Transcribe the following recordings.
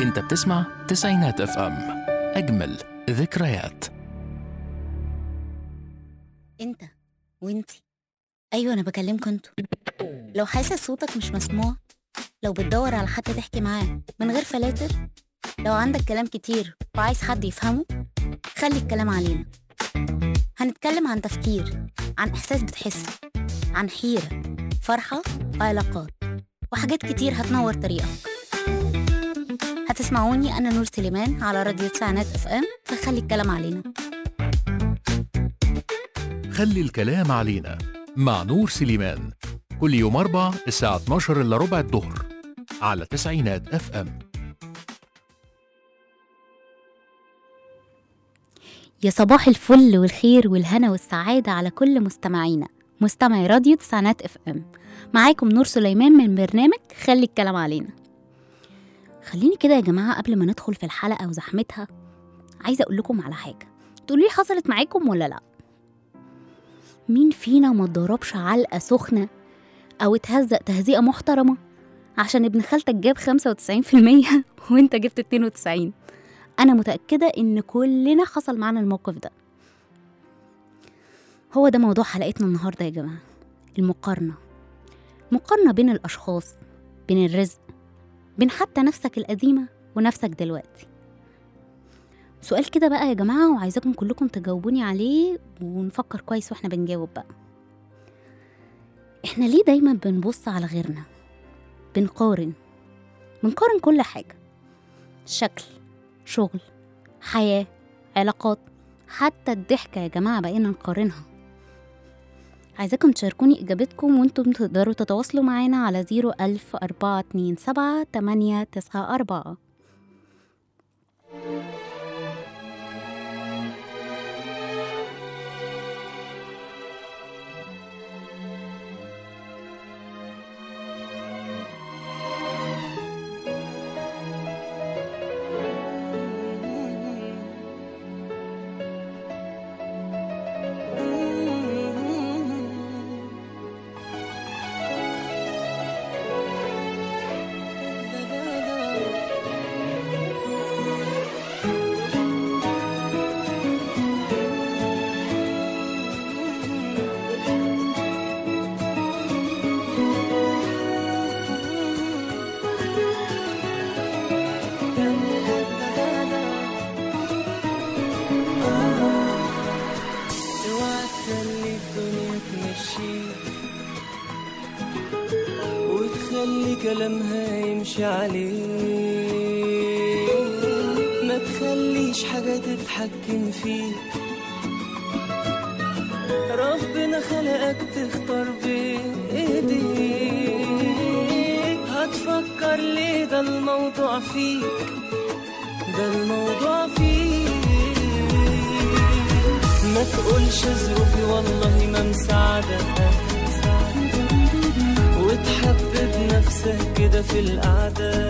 انت بتسمع تسعينات اف ام اجمل ذكريات انت وانتي ايوه انا بكلمكوا انتوا لو حاسس صوتك مش مسموع لو بتدور على حد تحكي معاه من غير فلاتر لو عندك كلام كتير وعايز حد يفهمه خلي الكلام علينا هنتكلم عن تفكير عن احساس بتحسه عن حيرة فرحة وعلاقات وحاجات كتير هتنور طريقك هتسمعوني انا نور سليمان على راديو تسعينات اف ام فخلي الكلام علينا خلي الكلام علينا مع نور سليمان كل يوم أربع الساعة 12 إلا ربع الظهر على تسعينات اف ام يا صباح الفل والخير والهنا والسعادة على كل مستمعينا مستمعي راديو تسعينات اف ام معاكم نور سليمان من برنامج خلي الكلام علينا خليني كده يا جماعة قبل ما ندخل في الحلقة وزحمتها عايزة أقول لكم على حاجة تقولي حصلت معاكم ولا لأ مين فينا ما اتضربش علقة سخنة أو اتهزق تهزيقة محترمة عشان ابن خالتك جاب 95% وانت جبت 92 أنا متأكدة إن كلنا حصل معانا الموقف ده هو ده موضوع حلقتنا النهاردة يا جماعة المقارنة مقارنة بين الأشخاص بين الرزق بين حتى نفسك القديمة ونفسك دلوقتي سؤال كده بقى يا جماعة وعايزاكم كلكم تجاوبوني عليه ونفكر كويس واحنا بنجاوب بقى احنا ليه دايما بنبص على غيرنا بنقارن بنقارن كل حاجة شكل شغل حياة علاقات حتى الضحكة يا جماعة بقينا نقارنها عايزاكم تشاركوني إجابتكم وانتم تقدروا تتواصلوا معانا على زيرو ألف أربعة اتنين سبعة تمانية تسعة أربعة اوعى تخلي الدنيا تمشيك وتخلي كلامها يمشي عليك ما تخليش حاجة تتحكم فيك ربنا خلقك تختار بإيديك هتفكر ليه ده الموضوع فيك ده الموضوع فيك ما تقولش ظروفي والله ما مساعدة وتحبب نفسك كده في القعدة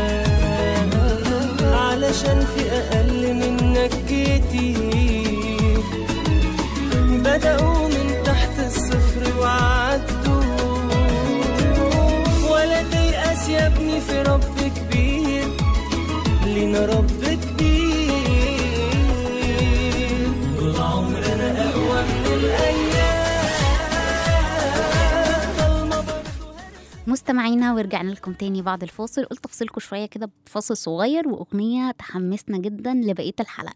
علشان في أقل منك كتير بدأوا من تحت الصفر وعدوا ولا تيأس يا ابني في رب كبير لينا رب كبير طول عمرنا أقوى من الأيام ضلمة برضه مستمعينا ورجعنا لكم تاني بعد الفاصل قلت افصلكم شويه كده بفاصل صغير واغنيه تحمسنا جدا لبقيه الحلقه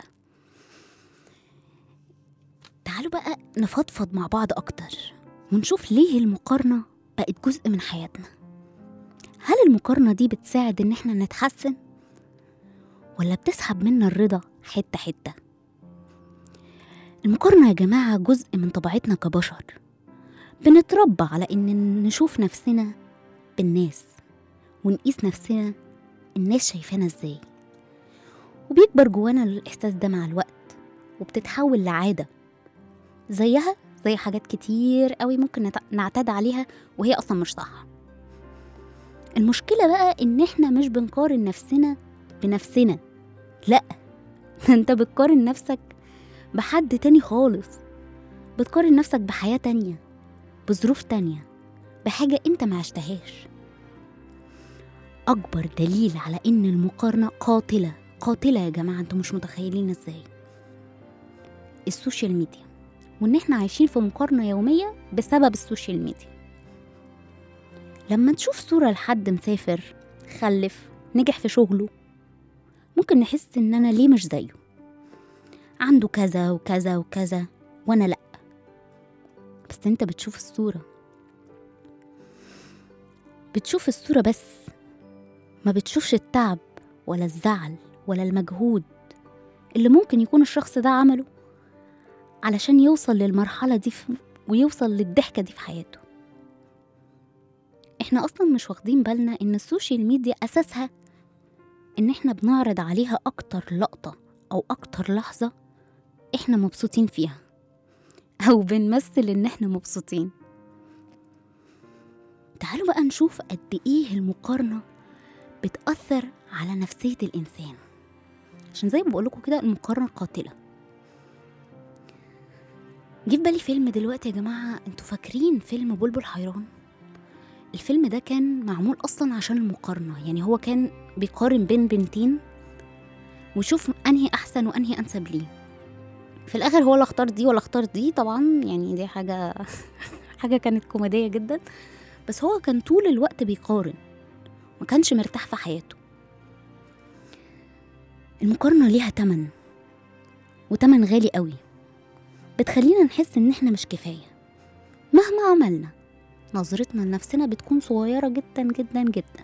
تعالوا بقى نفضفض مع بعض اكتر ونشوف ليه المقارنه بقت جزء من حياتنا هل المقارنه دي بتساعد ان احنا نتحسن ولا بتسحب منا الرضا حته حته المقارنه يا جماعه جزء من طبيعتنا كبشر بنتربى على ان نشوف نفسنا بالناس ونقيس نفسنا الناس شايفانا ازاي وبيكبر جوانا الإحساس ده مع الوقت وبتتحول لعادة زيها زي حاجات كتير قوي ممكن نت- نعتاد عليها وهي أصلا مش صح المشكلة بقى إن إحنا مش بنقارن نفسنا بنفسنا لأ ده أنت بتقارن نفسك بحد تاني خالص بتقارن نفسك بحياة تانية بظروف تانية بحاجة انت ما عشتهاش أكبر دليل على إن المقارنة قاتلة قاتلة يا جماعة انتوا مش متخيلين ازاي السوشيال ميديا وإن احنا عايشين في مقارنة يومية بسبب السوشيال ميديا لما تشوف صورة لحد مسافر خلف نجح في شغله ممكن نحس إن أنا ليه مش زيه عنده كذا وكذا وكذا وأنا لأ بس انت بتشوف الصورة بتشوف الصورة بس ما بتشوفش التعب ولا الزعل ولا المجهود اللي ممكن يكون الشخص ده عمله علشان يوصل للمرحلة دي في ويوصل للضحكة دي في حياته احنا اصلا مش واخدين بالنا ان السوشيال ميديا اساسها ان احنا بنعرض عليها اكتر لقطة او اكتر لحظة احنا مبسوطين فيها او بنمثل ان احنا مبسوطين تعالوا بقى نشوف قد ايه المقارنة بتأثر على نفسية الإنسان عشان زي ما بقولكوا كده المقارنة قاتلة جه في بالي فيلم دلوقتي يا جماعة انتوا فاكرين فيلم بلبل حيران الفيلم ده كان معمول أصلا عشان المقارنة يعني هو كان بيقارن بين بنتين ويشوف أنهي أحسن وأنهي أنسب ليه في الآخر هو لا اختار دي ولا اختار دي طبعا يعني دي حاجة حاجة كانت كوميدية جدا بس هو كان طول الوقت بيقارن ما كانش مرتاح في حياته المقارنة ليها تمن وتمن غالي قوي بتخلينا نحس ان احنا مش كفاية مهما عملنا نظرتنا لنفسنا بتكون صغيرة جدا جدا جدا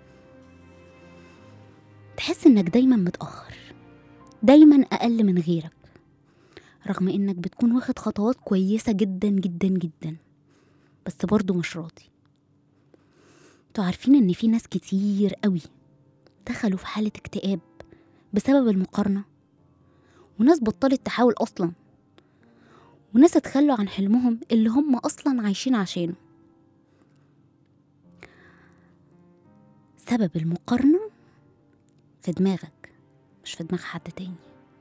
تحس انك دايما متأخر دايما أقل من غيرك رغم انك بتكون واخد خطوات كويسة جدا جدا جدا بس برضه مش راضي انتوا عارفين ان في ناس كتير قوي دخلوا في حالة اكتئاب بسبب المقارنة وناس بطلت تحاول أصلا وناس اتخلوا عن حلمهم اللي هم أصلا عايشين عشانه سبب المقارنة في دماغك مش في دماغ حد تاني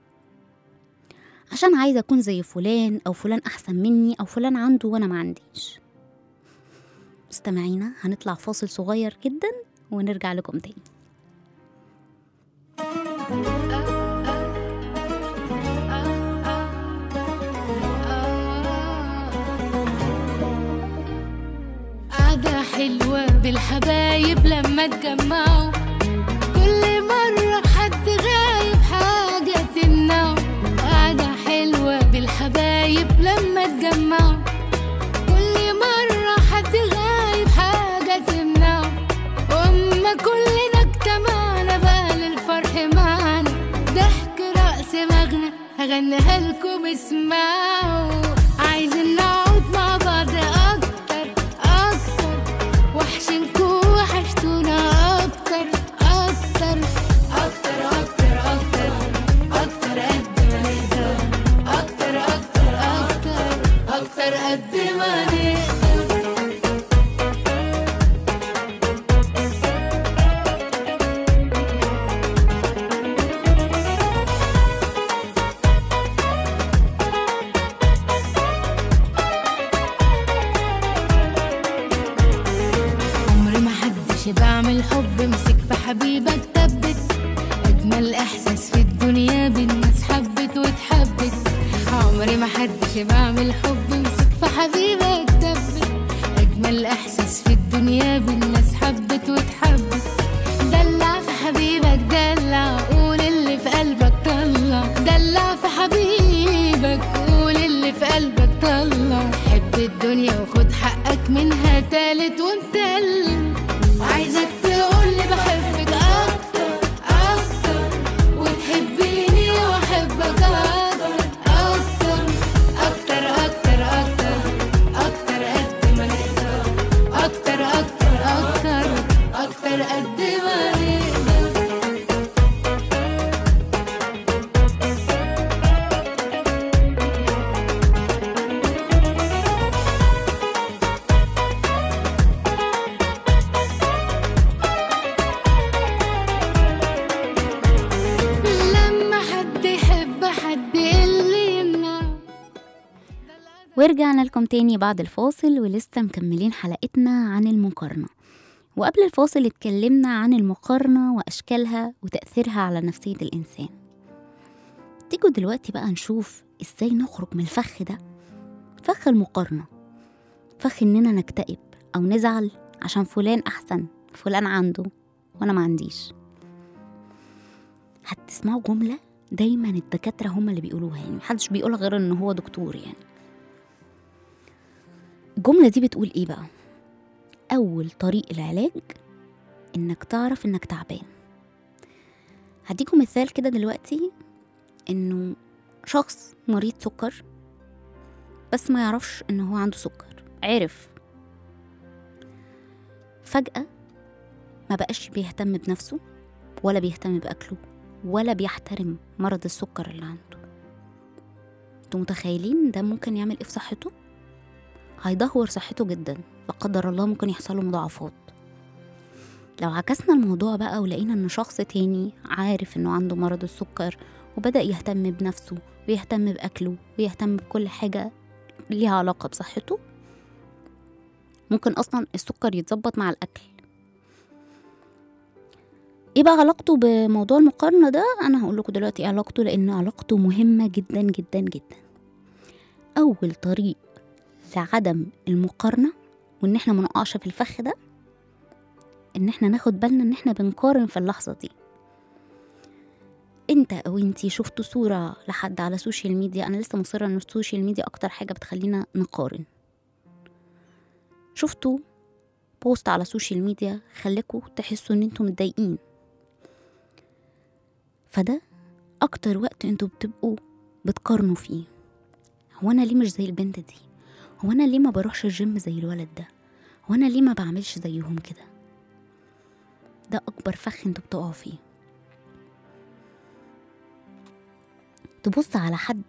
عشان عايزة أكون زي فلان أو فلان أحسن مني أو فلان عنده وأنا ما عنديش مستمعينا هنطلع فاصل صغير جدا ونرجع لكم تاني قعدة حلوة بالحبايب لما اتجمعوا كل مرة حد غايب حاجة تمنعه قعدة حلوة بالحبايب لما اتجمعوا كل مرة حد غايب حاجة تمنعه وأما كلنا اجتمعنا بقى للفرح معانا ضحك رقص مغنى هغنيها لكم اسمعوا عايزين نقعد مع بعض أكتر أكتر وحشنكوا وحشتونا أكتر أكتر أكتر أكتر أكتر أكتر قد ما نقدر أكتر أكتر أكتر أكتر قد ما نقدر عمر ما حدش بعمل حب مسك في حبيبك ثبت اجمل احساس في الدنيا بالناس حبت واتحبت عمري ما حدش بعمل حب مسك في حبيبك ثبت اجمل احساس في الدنيا بالناس حبت واتحبت دلع في حبيبك دلع قول اللي في قلبك طلع دلع في حبيبك قول اللي في قلبك طلع حب الدنيا وخد حقك منها تالت ومتلت عايزك تقولي بحبك اكتر اكتر وتحبيني واحبك اكتر اكتر اكتر اكتر اكتر اكتر قد ما نقدر اكتر اكتر اكتر اكتر قد ما نقدر لما حد يحب حد اللي يمنعه ورجعنا لكم تاني بعد الفاصل ولسه مكملين حلقتنا عن المقارنة وقبل الفاصل اتكلمنا عن المقارنة وأشكالها وتأثيرها على نفسية الإنسان تيجوا دلوقتي بقى نشوف إزاي نخرج من الفخ ده فخ المقارنة فخ إننا نكتئب أو نزعل عشان فلان أحسن فلان عنده وأنا ما عنديش هتسمعوا جملة دايما الدكاترة هما اللي بيقولوها يعني محدش بيقولها غير إن هو دكتور يعني الجملة دي بتقول إيه بقى أول طريق العلاج إنك تعرف إنك تعبان هديكم مثال كده دلوقتي إنه شخص مريض سكر بس ما يعرفش إن هو عنده سكر عرف فجأة ما بقاش بيهتم بنفسه ولا بيهتم بأكله ولا بيحترم مرض السكر اللي عنده انتوا متخيلين ده ممكن يعمل ايه في صحته هيدهور صحته جدا لا قدر الله ممكن يحصل له مضاعفات لو عكسنا الموضوع بقى ولقينا ان شخص تاني عارف انه عنده مرض السكر وبدأ يهتم بنفسه ويهتم بأكله ويهتم بكل حاجة ليها علاقة بصحته ممكن أصلا السكر يتظبط مع الأكل ايه بقى علاقته بموضوع المقارنة ده انا هقول لكم دلوقتي ايه علاقته لان علاقته مهمة جدا جدا جدا اول طريق لعدم المقارنة وان احنا منقعش في الفخ ده ان احنا ناخد بالنا ان احنا بنقارن في اللحظة دي انت او انتي شفتوا صورة لحد على السوشيال ميديا انا لسه مصرة ان السوشيال ميديا اكتر حاجة بتخلينا نقارن شفتوا بوست على السوشيال ميديا خليكوا تحسوا ان انتوا متضايقين فده اكتر وقت انتوا بتبقوا بتقارنوا فيه هو انا ليه مش زي البنت دي هو انا ليه ما بروحش الجيم زي الولد ده هو انا ليه ما بعملش زيهم كده ده اكبر فخ انتوا بتقعوا فيه تبص على حد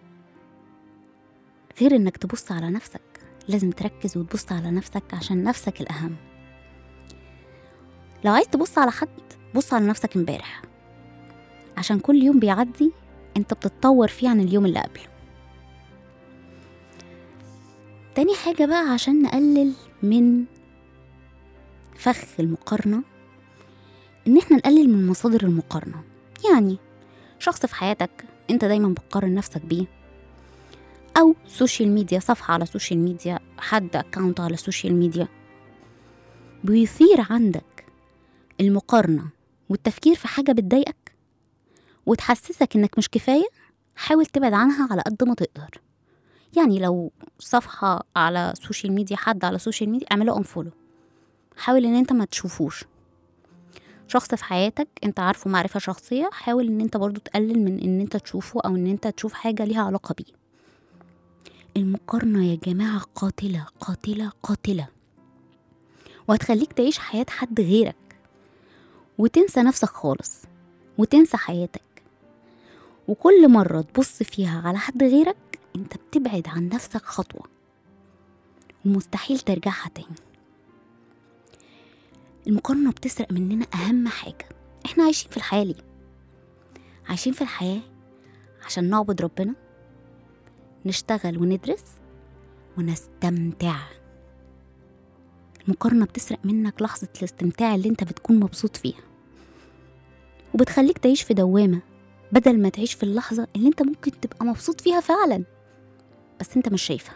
غير انك تبص على نفسك لازم تركز وتبص على نفسك عشان نفسك الاهم لو عايز تبص على حد بص على نفسك امبارح عشان كل يوم بيعدي انت بتتطور فيه عن اليوم اللي قبله تاني حاجة بقى عشان نقلل من فخ المقارنة ان احنا نقلل من مصادر المقارنة يعني شخص في حياتك انت دايما بتقارن نفسك بيه او سوشيال ميديا صفحة على سوشيال ميديا حد اكاونت على السوشيال ميديا بيثير عندك المقارنة والتفكير في حاجة بتضايقك وتحسسك انك مش كفاية حاول تبعد عنها على قد ما تقدر يعني لو صفحة على سوشيال ميديا حد على سوشيال ميديا اعمله انفولو حاول ان انت ما تشوفوش شخص في حياتك انت عارفه معرفة شخصية حاول ان انت برضو تقلل من ان انت تشوفه او ان انت تشوف حاجة ليها علاقة بيه المقارنة يا جماعة قاتلة قاتلة قاتلة وهتخليك تعيش حياة حد غيرك وتنسى نفسك خالص وتنسى حياتك وكل مرة تبص فيها على حد غيرك انت بتبعد عن نفسك خطوة ومستحيل ترجعها تاني المقارنة بتسرق مننا أهم حاجة احنا عايشين في الحياة ليه؟ عايشين في الحياة عشان نعبد ربنا نشتغل وندرس ونستمتع المقارنة بتسرق منك لحظة الاستمتاع اللي انت بتكون مبسوط فيها وبتخليك تعيش في دوامة بدل ما تعيش في اللحظة اللي انت ممكن تبقى مبسوط فيها فعلا بس انت مش شايفها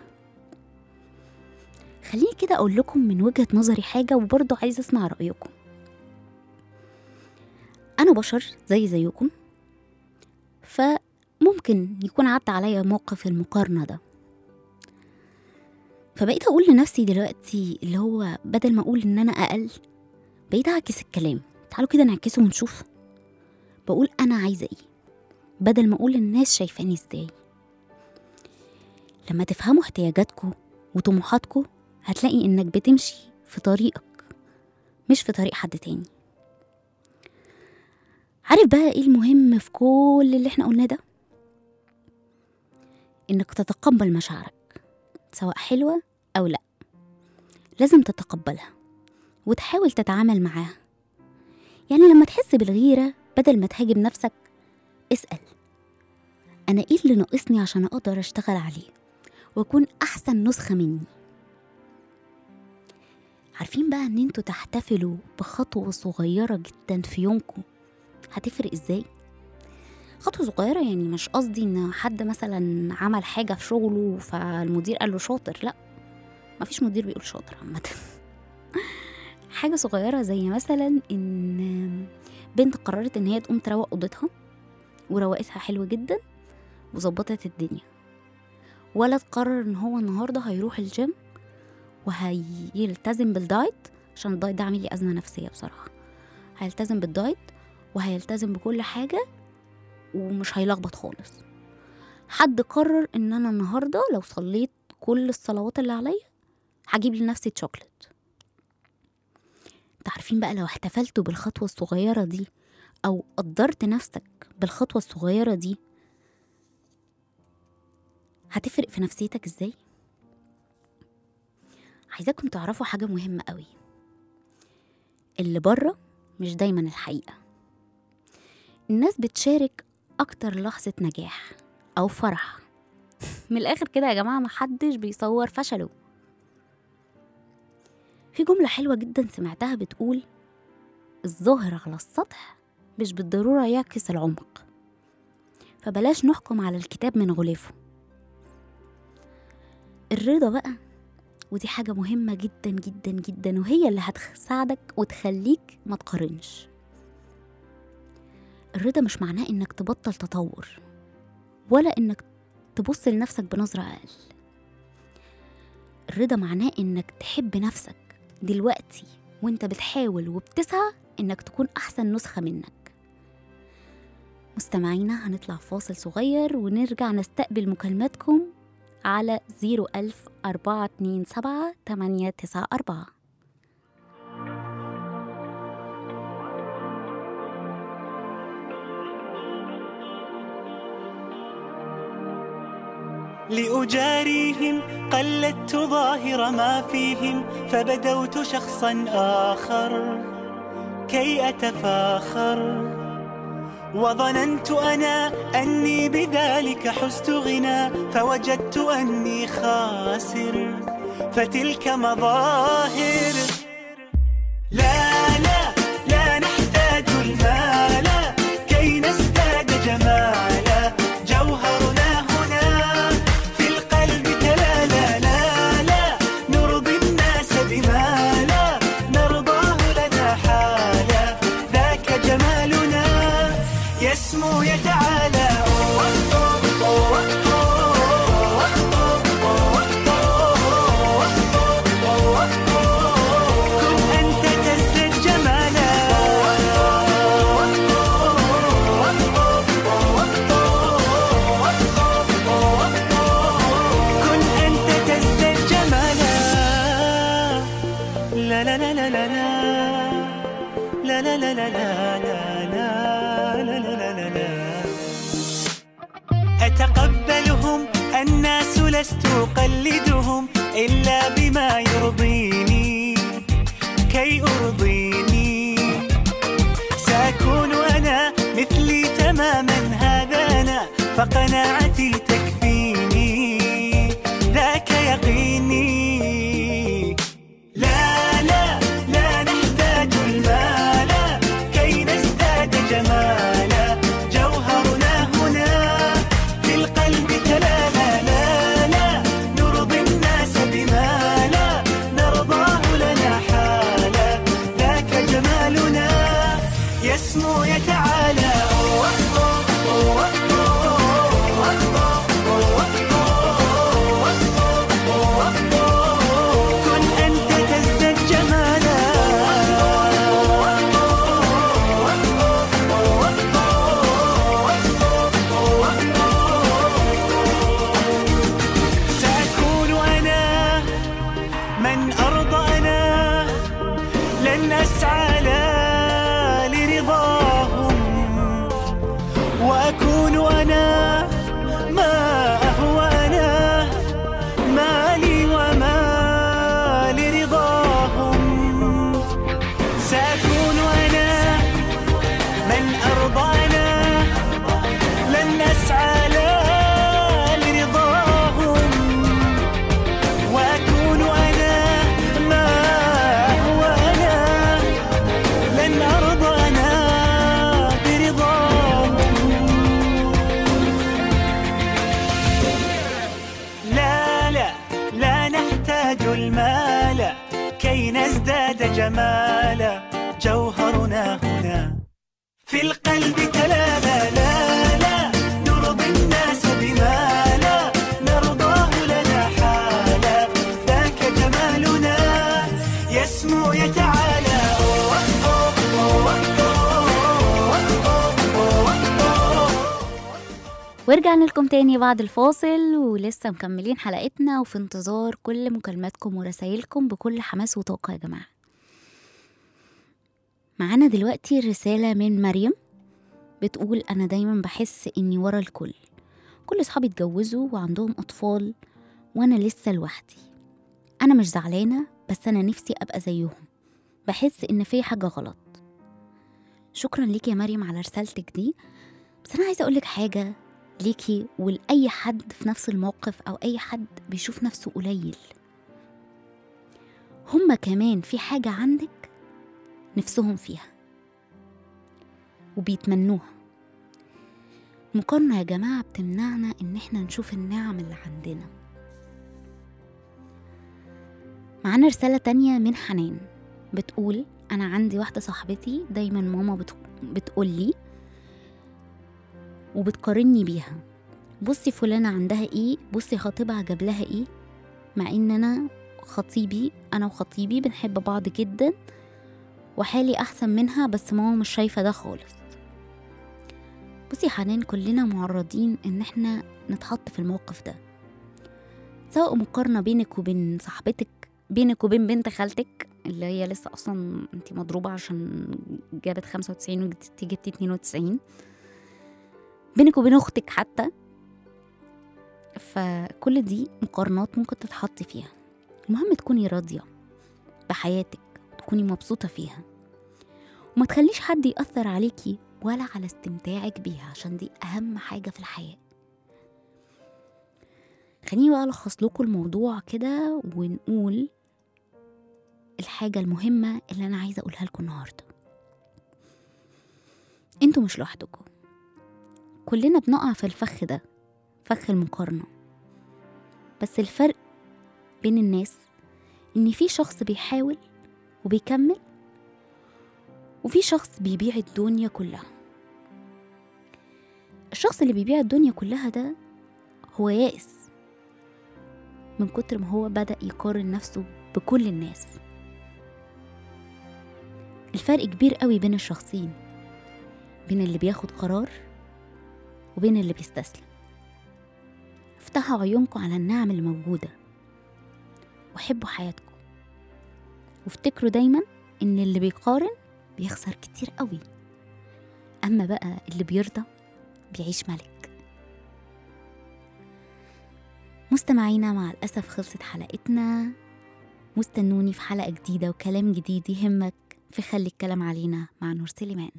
خليني كده اقول لكم من وجهة نظري حاجة وبرضه عايزة اسمع رأيكم انا بشر زي زيكم فممكن يكون عدى عليا موقف المقارنة ده فبقيت اقول لنفسي دلوقتي اللي هو بدل ما اقول ان انا اقل بقيت اعكس الكلام تعالوا كده نعكسه ونشوف بقول انا عايزه ايه بدل ما اقول الناس شايفاني ازاي لما تفهموا احتياجاتكم وطموحاتكم هتلاقي انك بتمشي في طريقك مش في طريق حد تاني عارف بقى ايه المهم في كل اللي احنا قلناه ده انك تتقبل مشاعرك سواء حلوة او لا لازم تتقبلها وتحاول تتعامل معاها يعني لما تحس بالغيرة بدل ما تهاجم نفسك اسأل أنا إيه اللي ناقصني عشان أقدر أشتغل عليه وأكون أحسن نسخة مني عارفين بقى ان انتوا تحتفلوا بخطوة صغيرة جدا في يومكم هتفرق ازاي؟ خطوة صغيرة يعني مش قصدي ان حد مثلا عمل حاجة في شغله فالمدير قال له شاطر لا مفيش مدير بيقول شاطر عامة حاجة صغيرة زي مثلا ان بنت قررت ان هي تقوم تروق اوضتها وروقتها حلو جدا وظبطت الدنيا ولد قرر ان هو النهارده هيروح الجيم وهيلتزم بالدايت عشان الدايت ده عامل لي ازمه نفسيه بصراحه هيلتزم بالدايت وهيلتزم بكل حاجه ومش هيلخبط خالص حد قرر ان انا النهارده لو صليت كل الصلوات اللي عليا هجيب لنفسي شوكليت انت عارفين بقى لو احتفلتوا بالخطوه الصغيره دي او قدرت نفسك بالخطوه الصغيره دي هتفرق في نفسيتك ازاي عايزاكم تعرفوا حاجه مهمه قوي اللي بره مش دايما الحقيقه الناس بتشارك اكتر لحظه نجاح او فرح من الاخر كده يا جماعه محدش بيصور فشله في جمله حلوه جدا سمعتها بتقول الظاهر على السطح مش بالضروره يعكس العمق فبلاش نحكم على الكتاب من غلافه الرضا بقى ودي حاجة مهمة جدا جدا جدا وهي اللي هتساعدك وتخليك ما تقارنش الرضا مش معناه انك تبطل تطور ولا انك تبص لنفسك بنظرة اقل الرضا معناه انك تحب نفسك دلوقتي وانت بتحاول وبتسعى انك تكون احسن نسخة منك مستمعينا هنطلع فاصل صغير ونرجع نستقبل مكالماتكم على 01000 427 894 لأجاريهم قلدت ظاهر ما فيهم فبدوت شخصا آخر كي أتفاخر وظننت أنا أني بذلك حزت غنى فوجدت أني خاسر فتلك مظاهر لا لا لا نحتاج المال كي نزداد جمالا جوهرنا هنا في القلب تلالا لا لا نرضي الناس بما لا نرضاه لنا حالا ذاك جمالنا يسمو يتعالى كن أنت تزدد جمالا كن أنت تزدد جمالا لا لا لا لا لا لا لا لا لا لا لا لا لا لا لا لا أتقبلهم الناس لست أقلدهم إلا بما يرضيني كي أرضيني سأكون أنا مثلي تماما هذا أنا فقناعتي تكفيني ذاك يقيني لا لا لا نحتاج المال كي نزداد جمالا جوهرنا هنا في القلب تلالا لا لا نرضي الناس بما لا نرضاه لنا حالا ذاك جمالنا يسمو يتعالى كن أنت تزداد جمالا سأكون أنا من أرضى أنا لن أسعى لا لرضاهم وأكون أنا ما أهوى أنا ما لي وما لرضاهم سأكون أنا من أرضى أنا لن أسعى لا لرضاهم وأكون أنا ما لنزداد جمالا جوهرنا هنا في القلب تلالا لا لا نرضي الناس بما لا نرضاه لنا حالا ذاك جمالنا يسمو يتعالى أوه أوه أوه أوه أوه أوه ورجعنا لكم تاني بعد الفاصل ولسه مكملين حلقتنا وفي انتظار كل مكالماتكم ورسايلكم بكل حماس وطاقة يا جماعة معانا دلوقتي رسالة من مريم بتقول أنا دايما بحس إني ورا الكل كل صحابي اتجوزوا وعندهم أطفال وأنا لسه لوحدي أنا مش زعلانة بس أنا نفسي أبقى زيهم بحس إن في حاجة غلط شكرا ليكي يا مريم على رسالتك دي بس أنا عايزة أقولك حاجة ليكي ولأي حد في نفس الموقف أو أي حد بيشوف نفسه قليل هما كمان في حاجة عندك نفسهم فيها وبيتمنوها المقارنة يا جماعة بتمنعنا إن احنا نشوف النعم اللي عندنا معانا رسالة تانية من حنان بتقول أنا عندي واحدة صاحبتي دايما ماما بت... بتقولي وبتقارني بيها بصي فلانة عندها ايه بصي خطيبها جاب لها ايه مع ان انا خطيبي انا وخطيبي بنحب بعض جدا وحالي احسن منها بس ماما مش شايفة ده خالص بصي يا حنان كلنا معرضين ان احنا نتحط في الموقف ده سواء مقارنة بينك وبين صاحبتك بينك وبين بنت خالتك اللي هي لسه اصلا انت مضروبة عشان جابت خمسة وتسعين وجبتي جبتي اتنين وتسعين بينك وبين اختك حتى فكل دي مقارنات ممكن تتحطي فيها المهم تكوني راضية بحياتك تكوني مبسوطة فيها وما تخليش حد يأثر عليكي ولا على استمتاعك بيها عشان دي أهم حاجة في الحياة خليني بقى ألخص لكم الموضوع كده ونقول الحاجة المهمة اللي أنا عايزة أقولها لكم النهاردة انتوا مش لوحدكم كلنا بنقع في الفخ ده فخ المقارنة بس الفرق بين الناس إن في شخص بيحاول وبيكمل وفي شخص بيبيع الدنيا كلها الشخص اللي بيبيع الدنيا كلها ده هو يائس من كتر ما هو بدأ يقارن نفسه بكل الناس الفرق كبير قوي بين الشخصين بين اللي بياخد قرار وبين اللي بيستسلم افتحوا عيونكم على النعم اللي موجودة وحبوا حياتكم وافتكروا دايما ان اللي بيقارن بيخسر كتير قوي اما بقى اللي بيرضى بيعيش ملك مستمعينا مع الأسف خلصت حلقتنا مستنوني في حلقة جديدة وكلام جديد يهمك في خلي الكلام علينا مع نور سليمان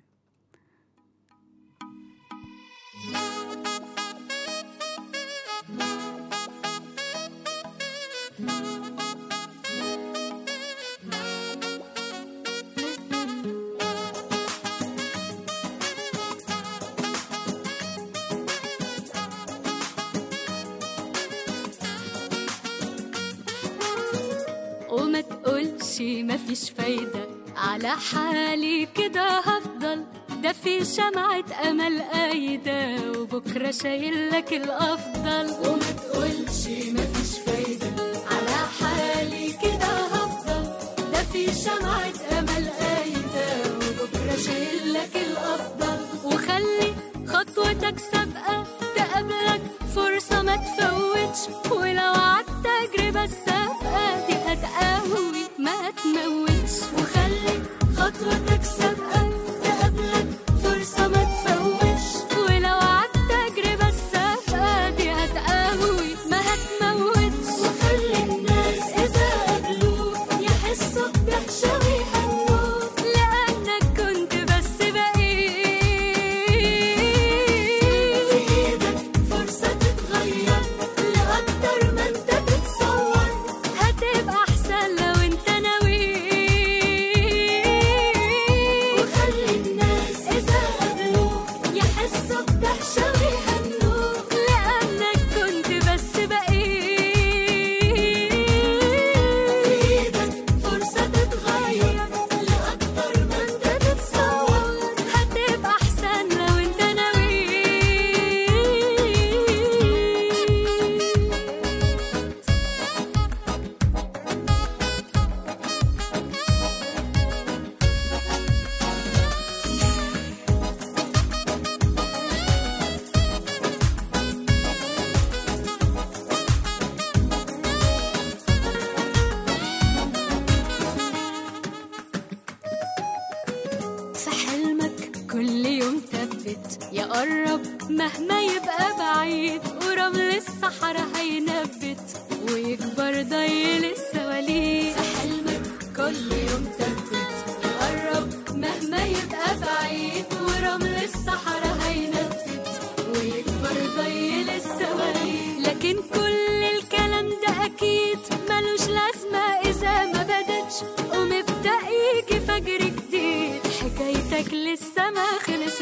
وما تقولش مفيش فايدة على حالي كده هفضل ده في شمعة أمل قايدة وبكرة شايل لك الأفضل وما تقولش مفيش فايدة على حالي كده هفضل ده في شمعة أمل قايدة وبكرة شايل لك الأفضل وخلي خطوتك سابقة تقابلك فرصة ما تفوتش ولو عدت تجربة السابقة دي هتقوي ما تموتش وخلي خطوتك سابقة تقابلك فرصة ما تفوتش ولو عدت تجربة السابقة دي هتقوي ما هتموتش وخلي الناس إذا قابلوك يحسوا بدهشة ويهنوك لأنك كنت بس بقيت في إيدك فرصة تتغير لأكتر ما أنت تتصور هتبقى أحسن لو أنت ناوي هيثبت يقرب مهما يبقى بعيد ورمل الصحراء هينبت ويكبر ضيل السواليف في حلمك كل يوم ثبت يقرب مهما يبقى بعيد ورمل الصحراء هينبت ويكبر ضيل السواليف لكن كل الكلام ده اكيد ملوش لازمه اذا ما بدتش ومبدا يجي فجر جديد حكايتك لسه ما خلصتش